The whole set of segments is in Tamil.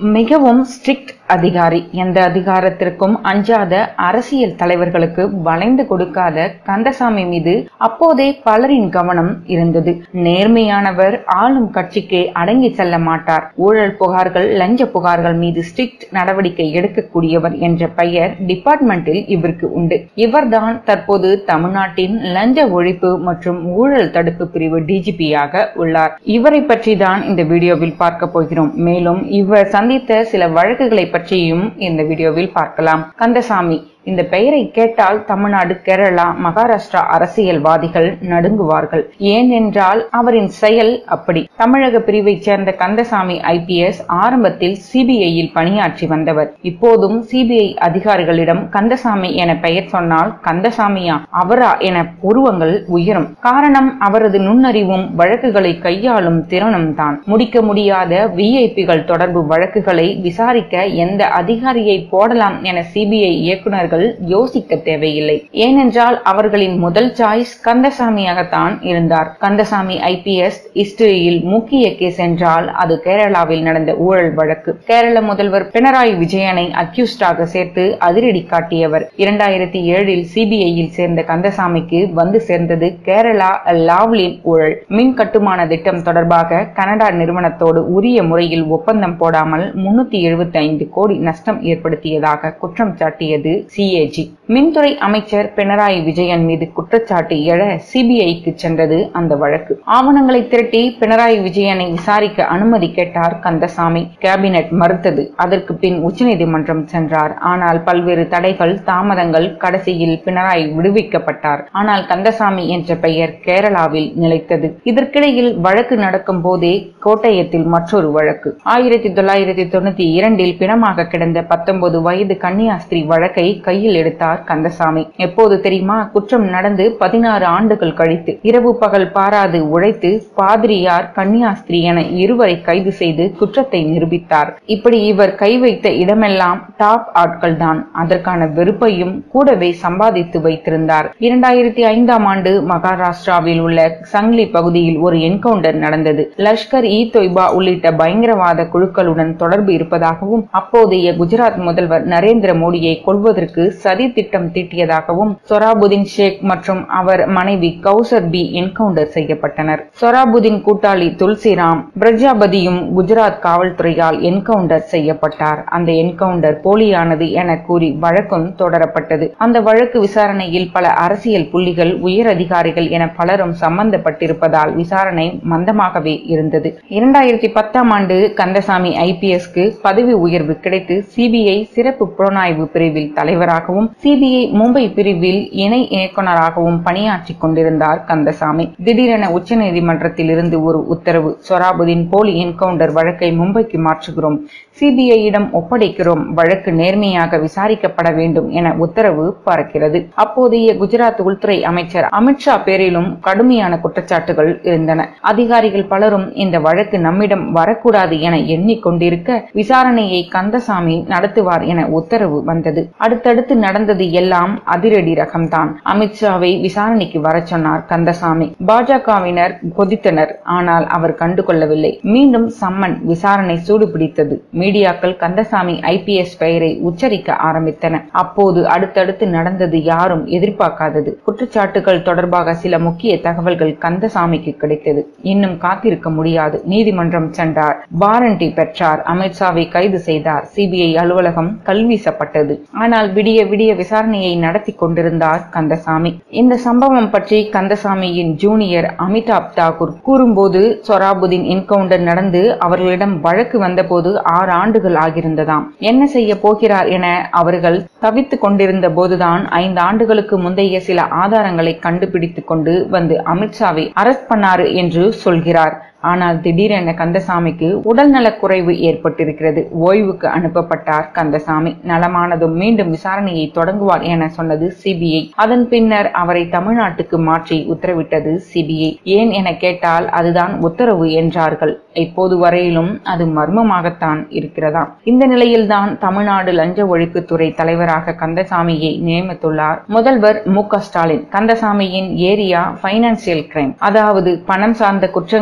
மிகவும் ஸ்ட்ரிக்ட் அதிகாரி எந்த அதிகாரத்திற்கும் அஞ்சாத அரசியல் தலைவர்களுக்கு வளைந்து கொடுக்காத கந்தசாமி மீது அப்போதே பலரின் கவனம் இருந்தது நேர்மையானவர் ஆளும் கட்சிக்கே அடங்கி செல்ல மாட்டார் ஊழல் புகார்கள் லஞ்ச புகார்கள் மீது ஸ்ட்ரிக்ட் நடவடிக்கை எடுக்கக்கூடியவர் என்ற பெயர் டிபார்ட்மெண்டில் இவருக்கு உண்டு இவர்தான் தற்போது தமிழ்நாட்டின் லஞ்ச ஒழிப்பு மற்றும் ஊழல் தடுப்பு பிரிவு டிஜிபியாக உள்ளார் இவரை பற்றி தான் இந்த வீடியோவில் பார்க்க போகிறோம் மேலும் இவர் சந்தித்த சில வழக்குகளை பற்றியும் இந்த வீடியோவில் பார்க்கலாம் கந்தசாமி இந்த பெயரை கேட்டால் தமிழ்நாடு கேரளா மகாராஷ்டிரா அரசியல்வாதிகள் நடுங்குவார்கள் ஏனென்றால் அவரின் செயல் அப்படி தமிழக பிரிவைச் சேர்ந்த கந்தசாமி ஐபிஎஸ் ஆரம்பத்தில் சிபிஐயில் பணியாற்றி வந்தவர் இப்போதும் சிபிஐ அதிகாரிகளிடம் கந்தசாமி என பெயர் சொன்னால் கந்தசாமியா அவரா என உருவங்கள் உயரும் காரணம் அவரது நுண்ணறிவும் வழக்குகளை கையாளும் திறனும் தான் முடிக்க முடியாத விஐபிகள் தொடர்பு வழக்குகளை விசாரிக்க எந்த அதிகாரியை போடலாம் என சிபிஐ இயக்குநர்கள் யோசிக்க தேவையில்லை ஏனென்றால் அவர்களின் முதல் சாய்ஸ் கந்தசாமியாகத்தான் இருந்தார் கந்தசாமி ஐபிஎஸ் ஹிஸ்டரியில் முக்கிய கேஸ் என்றால் அது கேரளாவில் நடந்த ஊழல் வழக்கு கேரள முதல்வர் பினராயி விஜயனை அக்யூஸ்டாக சேர்த்து அதிரடி காட்டியவர் இரண்டாயிரத்தி ஏழில் சிபிஐயில் சேர்ந்த கந்தசாமிக்கு வந்து சேர்ந்தது கேரளா லாவ்லின் ஊழல் மின் கட்டுமான திட்டம் தொடர்பாக கனடா நிறுவனத்தோடு உரிய முறையில் ஒப்பந்தம் போடாமல் முன்னூத்தி எழுபத்தி ஐந்து கோடி நஷ்டம் ஏற்படுத்தியதாக குற்றம் சாட்டியது சிஏஜி மின்துறை அமைச்சர் பினராயி விஜயன் மீது குற்றச்சாட்டு எழ சிபிஐக்கு சென்றது அந்த வழக்கு ஆவணங்களை திரட்டி பினராயி விஜயனை விசாரிக்க அனுமதி கேட்டார் கந்தசாமி கேபினெட் மறுத்தது அதற்கு பின் உச்சநீதிமன்றம் சென்றார் ஆனால் பல்வேறு தடைகள் தாமதங்கள் கடைசியில் பினராயி விடுவிக்கப்பட்டார் ஆனால் கந்தசாமி என்ற பெயர் கேரளாவில் நிலைத்தது இதற்கிடையில் வழக்கு நடக்கும் போதே கோட்டயத்தில் மற்றொரு வழக்கு ஆயிரத்தி தொள்ளாயிரத்தி தொண்ணூத்தி இரண்டில் பிணமாக கிடந்த பத்தொன்பது வயது கன்னியாஸ்திரி வழக்கை கையில் எடுத்தார் கந்தசாமி எப்போது தெரியுமா குற்றம் நடந்து பதினாறு ஆண்டுகள் கழித்து இரவு பகல் பாராது உழைத்து பாதிரியார் கன்னியாஸ்திரி என இருவரை கைது செய்து குற்றத்தை நிரூபித்தார் இப்படி இவர் கை வைத்த இடமெல்லாம் டாப் ஆட்கள் தான் அதற்கான வெறுப்பையும் கூடவே சம்பாதித்து வைத்திருந்தார் இரண்டாயிரத்தி ஐந்தாம் ஆண்டு மகாராஷ்டிராவில் உள்ள சங்லி பகுதியில் ஒரு என்கவுண்டர் நடந்தது லஷ்கர் இ தொய்பா உள்ளிட்ட பயங்கரவாத குழுக்களுடன் தொடர்பு இருப்பதாகவும் அப்போதைய குஜராத் முதல்வர் நரேந்திர மோடியை கொள்வதற்கு சதி திட்டம் தீட்டியதாகவும் சொராபுதீன் ஷேக் மற்றும் அவர் மனைவி கௌசர் பி என்கவுண்டர் செய்யப்பட்டனர் சொராபுதீன் கூட்டாளி துல்சிராம் பிரஜாபதியும் குஜராத் காவல்துறையால் என்கவுண்டர் செய்யப்பட்டார் அந்த என்கவுண்டர் போலியானது என கூறி வழக்கும் தொடரப்பட்டது அந்த வழக்கு விசாரணையில் பல அரசியல் புள்ளிகள் உயர் அதிகாரிகள் என பலரும் சம்பந்தப்பட்டிருப்பதால் விசாரணை மந்தமாகவே இருந்தது இரண்டாயிரத்தி பத்தாம் ஆண்டு கந்தசாமி ஐபிஎஸ்க்கு பதவி உயர்வு கிடைத்து சிபிஐ சிறப்பு புலனாய்வு பிரிவில் தலைவராகவும் சிபிஐ மும்பை பிரிவில் இணை இயக்குநராகவும் பணியாற்றிக் கொண்டிருந்தார் கந்தசாமி திடீரென உச்சநீதிமன்றத்தில் இருந்து ஒரு உத்தரவு சொராபுதீன் போலி என்கவுண்டர் வழக்கை மும்பைக்கு மாற்றுகிறோம் சிபிஐயிடம் ஒப்படைக்கிறோம் வழக்கு நேர்மையாக விசாரிக்கப்பட வேண்டும் என உத்தரவு பறக்கிறது அப்போதைய குஜராத் உள்துறை அமைச்சர் அமித்ஷா பேரிலும் கடுமையான குற்றச்சாட்டுகள் இருந்தன அதிகாரிகள் பலரும் இந்த வழக்கு நம்மிடம் வரக்கூடாது என எண்ணிக்கொண்டிருக்க விசாரணையை கந்தசாமி நடத்துவார் என உத்தரவு வந்தது அடுத்தடுத்து நடந்தது எல்லாம் அதிரடி ரகம்தான் அமித்ஷாவை விசாரணைக்கு வர சொன்னார் கந்தசாமி பாஜகவினர் கொதித்தனர் ஆனால் அவர் கண்டுகொள்ளவில்லை மீண்டும் சம்மன் விசாரணை சூடுபிடித்தது மீடியாக்கள் கந்தசாமி ஐபிஎஸ் பெயரை உச்சரிக்க ஆரம்பித்தன அப்போது அடுத்தடுத்து நடந்தது யாரும் எதிர்பார்க்காதது குற்றச்சாட்டுகள் தொடர்பாக சில முக்கிய தகவல்கள் கந்தசாமிக்கு கிடைத்தது இன்னும் காத்திருக்க முடியாது நீதிமன்றம் சென்றார் வாரண்டி பெற்றார் அமித்ஷாவை கைது செய்தார் சிபிஐ அலுவலகம் கல்வீசப்பட்டது ஆனால் விடிய விடிய விசாரணையை நடத்தி கொண்டிருந்தார் கந்தசாமி இந்த சம்பவம் பற்றி கந்தசாமியின் ஜூனியர் அமிதாப் தாக்கூர் கூறும்போது சொராபுதீன் என்கவுண்டர் நடந்து அவர்களிடம் வழக்கு வந்தபோது ஆறு ஆண்டுகள் ஆகியிருந்ததாம் என்ன செய்ய போகிறார் என அவர்கள் தவித்துக் கொண்டிருந்த போதுதான் ஐந்து ஆண்டுகளுக்கு முந்தைய சில ஆதாரங்களை கண்டுபிடித்துக் கொண்டு வந்து அமித்ஷாவை அரெஸ்ட் பண்ணாரு என்று சொல்கிறார் ஆனால் திடீரென கந்தசாமிக்கு உடல்நலக் குறைவு ஏற்பட்டிருக்கிறது ஓய்வுக்கு அனுப்பப்பட்டார் கந்தசாமி நலமானதும் மீண்டும் விசாரணையை தொடங்குவார் என சொன்னது சிபிஐ அதன் பின்னர் அவரை தமிழ்நாட்டுக்கு மாற்றி உத்தரவிட்டது சிபிஐ ஏன் என கேட்டால் அதுதான் உத்தரவு என்றார்கள் இப்போது வரையிலும் அது மர்மமாகத்தான் இருக்கிறதாம் இந்த நிலையில்தான் தமிழ்நாடு லஞ்ச ஒழிப்புத்துறை தலைவராக கந்தசாமியை நியமித்துள்ளார் முதல்வர் மு க ஸ்டாலின் கந்தசாமியின் ஏரியா பைனான்சியல் கிரைம் அதாவது பணம் சார்ந்த குற்றங்களை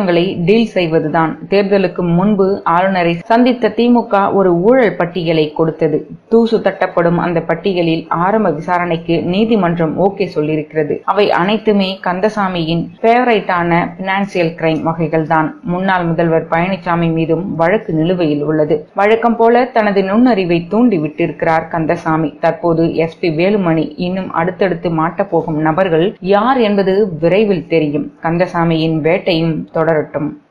டீல் செய்வதுதான் தேர்தலுக்கு முன்பு ஆளுநரை சந்தித்த திமுக ஒரு ஊழல் பட்டியலை கொடுத்தது தூசு தட்டப்படும் அந்த பட்டியலில் ஆரம்ப விசாரணைக்கு நீதிமன்றம் ஓகே சொல்லியிருக்கிறது அவை அனைத்துமே கந்தசாமியின் பேவரைட்டான பினான்சியல் கிரைம் வகைகள் தான் முன்னாள் முதல்வர் பழனிசாமி மீதும் வழக்கு நிலுவையில் உள்ளது வழக்கம் போல தனது நுண்ணறிவை தூண்டி விட்டிருக்கிறார் கந்தசாமி தற்போது எஸ்பி வேலுமணி இன்னும் அடுத்தடுத்து மாட்டப்போகும் நபர்கள் யார் என்பது விரைவில் தெரியும் கந்தசாமியின் வேட்டையும் தொடரட்டும்